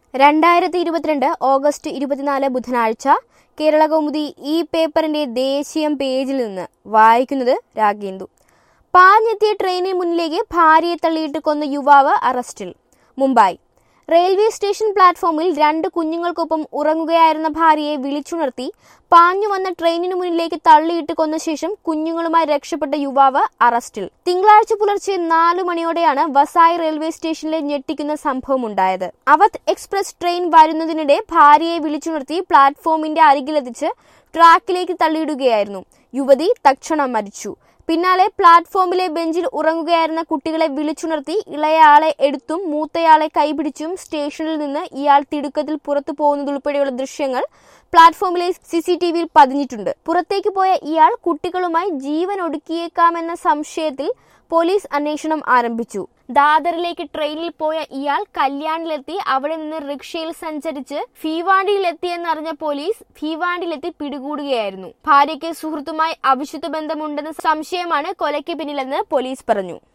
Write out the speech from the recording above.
രണ്ടായിരത്തി ഇരുപത്തിരണ്ട് ഓഗസ്റ്റ് ഇരുപത്തിനാല് ബുധനാഴ്ച കേരളകൗമുദി ഈ പേപ്പറിന്റെ ദേശീയം പേജിൽ നിന്ന് വായിക്കുന്നത് രാഗേന്ദു പാഞ്ഞെത്തിയ ട്രെയിനിന് മുന്നിലേക്ക് ഭാര്യയെ തള്ളിയിട്ട് കൊന്ന യുവാവ് അറസ്റ്റിൽ മുംബൈ റെയിൽവേ സ്റ്റേഷൻ പ്ലാറ്റ്ഫോമിൽ രണ്ട് കുഞ്ഞുങ്ങൾക്കൊപ്പം ഉറങ്ങുകയായിരുന്ന ഭാര്യയെ വിളിച്ചുണർത്തി പാഞ്ഞു വന്ന ട്രെയിനിനു മുന്നിലേക്ക് തള്ളിയിട്ട് കൊന്ന ശേഷം കുഞ്ഞുങ്ങളുമായി രക്ഷപ്പെട്ട യുവാവ് അറസ്റ്റിൽ തിങ്കളാഴ്ച പുലർച്ചെ നാലു മണിയോടെയാണ് വസായി റെയിൽവേ സ്റ്റേഷനിലെ ഞെട്ടിക്കുന്ന സംഭവമുണ്ടായത് അവധ് എക്സ്പ്രസ് ട്രെയിൻ വരുന്നതിനിടെ ഭാര്യയെ വിളിച്ചുണർത്തി പ്ലാറ്റ്ഫോമിന്റെ അരികിലെത്തിച്ച് ട്രാക്കിലേക്ക് തള്ളിയിടുകയായിരുന്നു യുവതി തക്ഷണം മരിച്ചു പിന്നാലെ പ്ലാറ്റ്ഫോമിലെ ബെഞ്ചിൽ ഉറങ്ങുകയായിരുന്ന കുട്ടികളെ വിളിച്ചുണർത്തി ഇളയയാളെ എടുത്തും മൂത്തയാളെ കൈപിടിച്ചും സ്റ്റേഷനിൽ നിന്ന് ഇയാൾ തിടുക്കത്തിൽ പുറത്തു പോകുന്നതുൾപ്പെടെയുള്ള ദൃശ്യങ്ങൾ പ്ലാറ്റ്ഫോമിലെ സി സി ടി വിയിൽ പതിഞ്ഞിട്ടുണ്ട് പുറത്തേക്ക് പോയ ഇയാൾ കുട്ടികളുമായി ജീവൻ ഒടുക്കിയേക്കാമെന്ന സംശയത്തിൽ പോലീസ് അന്വേഷണം ആരംഭിച്ചു ദാദറിലേക്ക് ട്രെയിനിൽ പോയ ഇയാൾ കല്യാണിലെത്തി അവിടെ നിന്ന് റിക്ഷയിൽ സഞ്ചരിച്ച് ഭീവാണ്ടിയിലെത്തിയെന്നറിഞ്ഞ പോലീസ് ഭീവാണ്ടിയിലെത്തി പിടികൂടുകയായിരുന്നു ഭാര്യയ്ക്ക് സുഹൃത്തുമായി അവിശുദ്ധ ബന്ധമുണ്ടെന്ന സംശയമാണ് കൊലയ്ക്ക് പിന്നിലെന്ന് പോലീസ് പറഞ്ഞു